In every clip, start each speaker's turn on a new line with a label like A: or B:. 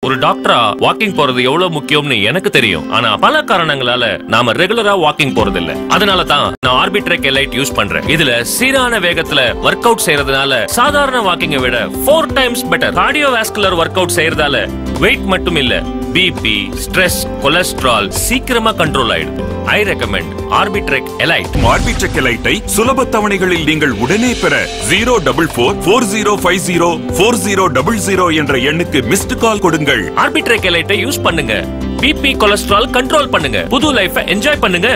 A: ஒரு டாக்டரா வாக்கிங் போறது எவ்வளவு முக்கியம்னு எனக்கு தெரியும் ஆனா பல காரணங்களால நாம ரெகுலரா வாக்கிங் போறது இல்ல அதனால தான் நான் ஆர்பிட்ரேக் எலைட் யூஸ் பண்றேன் இதுல சீரான வேகத்துல ஒர்க் அவுட் செய்யறதுனால சாதாரண வாக்கிங்கை விட four times better cardiovascular workout செய்யறதால வெயிட் மட்டும் இல்ல பிபி ஸ்ட்ரெஸ் கொலஸ்ட்ரால் சீக்கிரமா கண்ட்ரோல் ஆயிடும் ஐ ரெக்கமெண்ட் ஆர்பிட்ரேக் எலைட்
B: மார்பிச்சக்கலைட்டை சுலப தவணைகளில் நீங்கள் உடனே பெற zero double four four zero five zero four zero double zero என்ற எண்ணுக்கு மிஸ்டு கால் கொடுங்கள்
A: ஆர்பிட்ரேக் எலைட்டை யூஸ் பண்ணுங்க பிபி கொலஸ்ட்ரால் கண்ட்ரோல் பண்ணுங்க புது லைஃபை என்ஜாய் பண்ணுங்க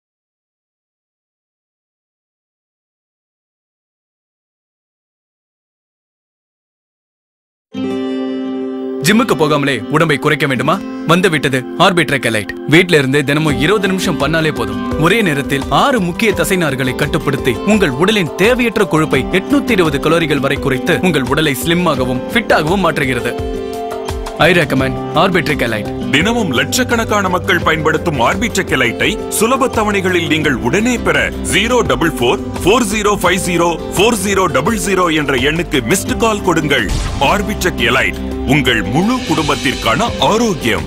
C: ஜிம்முக்கு போகாமலே உடம்பை குறைக்க வேண்டுமா வந்து விட்டது ஆர்பிட்ரேக் எலைட் வீட்ல இருந்து தினமும் இருபது நிமிஷம் பண்ணாலே போதும் ஒரே நேரத்தில் ஆறு முக்கிய தசைநார்களை கட்டுப்படுத்தி உங்கள் உடலின் தேவையற்ற கொழுப்பை எட்நூத்தி இருபது கலோரிகள் வரை குறைத்து உங்கள் உடலை ஸ்லிம்மாகவும் ஃபிட்டாகவும் மாற்றுகிறது ஐ ரெக்கமெண்ட் ஆர்பிட்ரிக் எலைட்
B: தினமும் லட்சக்கணக்கான மக்கள் பயன்படுத்தும் ஆர்பிச்சக்கலைட்டை சுலப தவணைகளில் நீங்கள் உடனே பெற zero double four four zero five zero four zero double zero என்ற எண்ணுக்கு மிஸ்டு கால் கொடுங்கள் ஆர்பிச்சக் எலைட் உங்கள் முழு குடும்பத்திற்கான ஆரோக்கியம்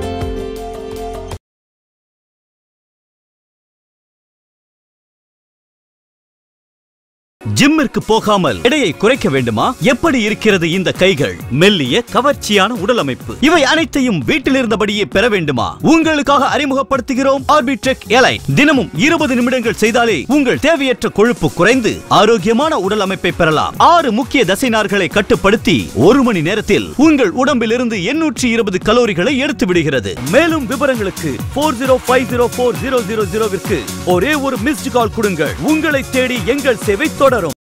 D: ஜிம்மிற்கு போகாமல் எடையை குறைக்க வேண்டுமா எப்படி இருக்கிறது இந்த கைகள் மெல்லிய கவர்ச்சியான உடல் அமைப்பு இவை அனைத்தையும் வீட்டில் இருந்தபடியே பெற வேண்டுமா உங்களுக்காக அறிமுகப்படுத்துகிறோம் ஆர்பிட்ரெக் எலைட் தினமும் இருபது நிமிடங்கள் செய்தாலே உங்கள் தேவையற்ற கொழுப்பு குறைந்து ஆரோக்கியமான உடல் அமைப்பை பெறலாம் ஆறு முக்கிய தசைநார்களை கட்டுப்படுத்தி ஒரு மணி நேரத்தில் உங்கள் உடம்பில் இருந்து எண்ணூற்றி இருபது கலோரிகளை எடுத்து விடுகிறது மேலும் விவரங்களுக்கு four zero five zero four zero zero ஜீரோவிற்கு ஒரே ஒரு மிஸ்டு கால் கொடுங்கள் உங்களை தேடி எங்கள் சேவை தொடரும்